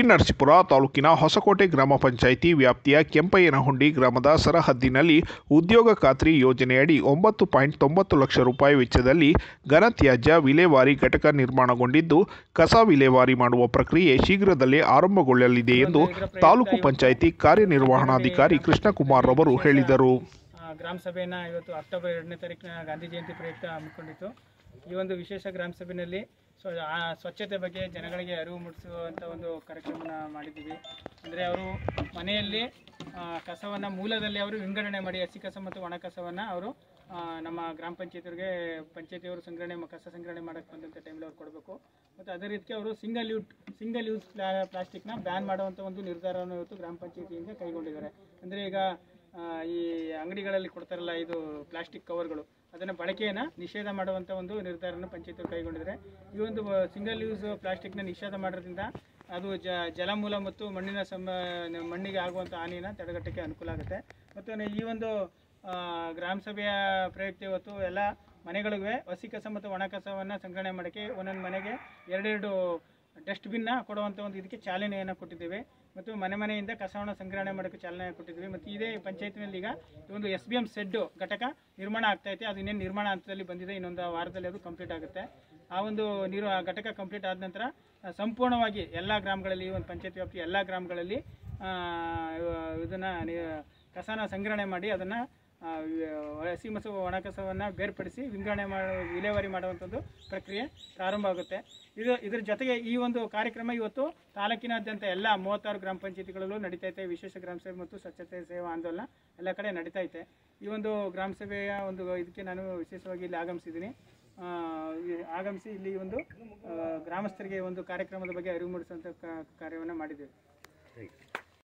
ನರಸೀಪುರ ತಾಲೂಕಿನ ಹೊಸಕೋಟೆ ಗ್ರಾಮ ಪಂಚಾಯಿತಿ ವ್ಯಾಪ್ತಿಯ ಕೆಂಪಯ್ಯನಹುಂಡಿ ಗ್ರಾಮದ ಸರಹದ್ದಿನಲ್ಲಿ ಉದ್ಯೋಗ ಖಾತ್ರಿ ಯೋಜನೆಯಡಿ ಒಂಬತ್ತು ಪಾಯಿಂಟ್ ತೊಂಬತ್ತು ಲಕ್ಷ ರೂಪಾಯಿ ವೆಚ್ಚದಲ್ಲಿ ಘನತ್ಯಾಜ್ಯ ವಿಲೇವಾರಿ ಘಟಕ ನಿರ್ಮಾಣಗೊಂಡಿದ್ದು ಕಸ ವಿಲೇವಾರಿ ಮಾಡುವ ಪ್ರಕ್ರಿಯೆ ಶೀಘ್ರದಲ್ಲೇ ಆರಂಭಗೊಳ್ಳಲಿದೆ ಎಂದು ತಾಲೂಕು ಪಂಚಾಯಿತಿ ಕಾರ್ಯನಿರ್ವಹಣಾಧಿಕಾರಿ ಕೃಷ್ಣಕುಮಾರ್ ರವರು ಹೇಳಿದರು ಆ, ಗ್ರಾಮ ಸಭೆಯನ್ನು ಇವತ್ತು ಅಕ್ಟೋಬರ್ ಎರಡನೇ ತಾರೀಕಿನ ಗಾಂಧಿ ಜಯಂತಿ ಪ್ರಯುಕ್ತ ಹಮ್ಮಿಕೊಂಡಿತ್ತು ಈ ಒಂದು ವಿಶೇಷ ಗ್ರಾಮ ಸಭೆಯಲ್ಲಿ ಸ್ವ ಆ ಸ್ವಚ್ಛತೆ ಬಗ್ಗೆ ಜನಗಳಿಗೆ ಅರಿವು ಮೂಡಿಸುವಂಥ ಒಂದು ಕಾರ್ಯಕ್ರಮನ ಮಾಡಿದ್ದೀವಿ ಅಂದರೆ ಅವರು ಮನೆಯಲ್ಲಿ ಕಸವನ್ನು ಮೂಲದಲ್ಲಿ ಅವರು ವಿಂಗಡಣೆ ಮಾಡಿ ಹಸಿ ಕಸ ಮತ್ತು ಒಣ ಕಸವನ್ನು ಅವರು ಆ, ನಮ್ಮ ಗ್ರಾಮ ಪಂಚಾಯತಿಯವ್ರಿಗೆ ಪಂಚಾಯತಿಯವರು ಸಂಗ್ರಹಣೆ ಮ- ಕಸ ಸಂಗ್ರಹಣೆ ಮಾಡೋಕ್ಕೆ ಬಂದಂಥ ಟೈಮಲ್ಲಿ ಅವ್ರು ಕೊಡಬೇಕು ಮತ್ತು ಅದೇ ರೀತಿ ಅವರು ಸಿಂಗಲ್ ಯೂಟ್ ಸಿಂಗಲ್ ಯೂಸ್ ಪ್ಲಾ ಪ್ಲಾಸ್ಟಿಕ್ನ ಬ್ಯಾನ್ ಮಾಡುವಂಥ ಒಂದು ನಿರ್ಧಾರವನ್ನು ಇವತ್ತು ಗ್ರಾಮ ಪಂಚಾಯತಿಯಿಂದ ಕೈಗೊಂಡಿದ್ದಾರೆ ಅಂದರೆ ಈಗ ಆ, ಈ ಅಂಗಡಿಗಳಲ್ಲಿ ಕೊಡ್ತಾರಲ್ಲ ಇದು ಪ್ಲಾಸ್ಟಿಕ್ ಕವರ್ಗಳು ಅದನ್ನು ಬಳಕೆಯನ್ನು ನಿಷೇಧ ಮಾಡುವಂಥ ಒಂದು ನಿರ್ಧಾರನ ಪಂಚಾಯತ್ ಕೈಗೊಂಡಿದ್ದಾರೆ ಈ ಒಂದು ಸಿಂಗಲ್ ಯೂಸ್ ಪ್ಲಾಸ್ಟಿಕ್ನ ನಿಷೇಧ ಮಾಡೋದ್ರಿಂದ ಅದು ಜ ಜಲಮೂಲ ಮತ್ತು ಮಣ್ಣಿನ ಸಮ ಮಣ್ಣಿಗೆ ಆಗುವಂಥ ಹಾನಿಯನ್ನು ತಡೆಗಟ್ಟಕ್ಕೆ ಅನುಕೂಲ ಆಗುತ್ತೆ ಮತ್ತು ಈ ಒಂದು ಆ, ಗ್ರಾಮ ಸಭೆಯ ಪ್ರಯುಕ್ತ ಇವತ್ತು ಎಲ್ಲ ಮನೆಗಳಿಗೂ ಹಸಿ ಕಸ ಮತ್ತು ಒಣ ಕಸವನ್ನು ಸಂಗ್ರಹಣೆ ಮಾಡೋಕ್ಕೆ ಒಂದೊಂದು ಮನೆಗೆ ಎರಡೆರಡು ಡಸ್ಟ್ಬಿನ್ನ ಕೊಡುವಂಥ ಒಂದು ಇದಕ್ಕೆ ಚಾಲನೆಯನ್ನು ಕೊಟ್ಟಿದ್ದೇವೆ ಮತ್ತು ಮನೆ ಮನೆಯಿಂದ ಕಸವನ್ನು ಸಂಗ್ರಹಣೆ ಮಾಡೋಕ್ಕೆ ಚಾಲನೆ ಕೊಟ್ಟಿದ್ದೀವಿ ಮತ್ತು ಇದೇ ಪಂಚಾಯತ್ನಲ್ಲಿ ಈಗ ಒಂದು ಎಸ್ ಬಿ ಎಮ್ ಸೆಡ್ಡು ಘಟಕ ನಿರ್ಮಾಣ ಆಗ್ತಾ ಐತೆ ಅದು ಇನ್ನೇನು ನಿರ್ಮಾಣ ಹಂತದಲ್ಲಿ ಬಂದಿದೆ ಇನ್ನೊಂದು ವಾರದಲ್ಲಿ ಅದು ಕಂಪ್ಲೀಟ್ ಆಗುತ್ತೆ ಆ ಒಂದು ನೀರು ಆ ಘಟಕ ಕಂಪ್ಲೀಟ್ ಆದ ನಂತರ ಆ, ಸಂಪೂರ್ಣವಾಗಿ ಎಲ್ಲ ಗ್ರಾಮಗಳಲ್ಲಿ ಒಂದು ಪಂಚಾಯತ್ ವ್ಯಾಪ್ತಿ ಎಲ್ಲ ಗ್ರಾಮಗಳಲ್ಲಿ ಇದನ್ನು ಕಸನ ಸಂಗ್ರಹಣೆ ಮಾಡಿ ಅದನ್ನು ಹಸಿ ಮತ್ತು ಒಣ ಕಸವನ್ನು ಬೇರ್ಪಡಿಸಿ ವಿಂಗಡಣೆ ಮಾಡೋ ವಿಲೇವಾರಿ ಮಾಡುವಂಥದ್ದು ಪ್ರಕ್ರಿಯೆ ಪ್ರಾರಂಭ ಆಗುತ್ತೆ ಇದು ಇದ್ರ ಜೊತೆಗೆ ಈ ಒಂದು ಕಾರ್ಯಕ್ರಮ ಇವತ್ತು ತಾಲೂಕಿನಾದ್ಯಂತ ಎಲ್ಲ ಮೂವತ್ತಾರು ಗ್ರಾಮ ಪಂಚಾಯತಿಗಳಲ್ಲೂ ನಡೀತಾ ಐತೆ ವಿಶೇಷ ಗ್ರಾಮ ಸಭೆ ಮತ್ತು ಸ್ವಚ್ಛತೆ ಸೇವಾ ಆಂದೋಲನ ಎಲ್ಲ ಕಡೆ ನಡೀತಾ ಐತೆ ಈ ಒಂದು ಗ್ರಾಮ ಸಭೆಯ ಒಂದು ಇದಕ್ಕೆ ನಾನು ವಿಶೇಷವಾಗಿ ಇಲ್ಲಿ ಆಗಮಿಸಿದ್ದೀನಿ ಆ, ಈ ಆಗಮಿಸಿ ಇಲ್ಲಿ ಒಂದು ಆ, ಗ್ರಾಮಸ್ಥರಿಗೆ ಒಂದು ಕಾರ್ಯಕ್ರಮದ ಬಗ್ಗೆ ಅರಿವು ಮೂಡಿಸುವಂಥ ಕಾರ್ಯವನ್ನು ಮಾಡಿದ್ದೇವೆ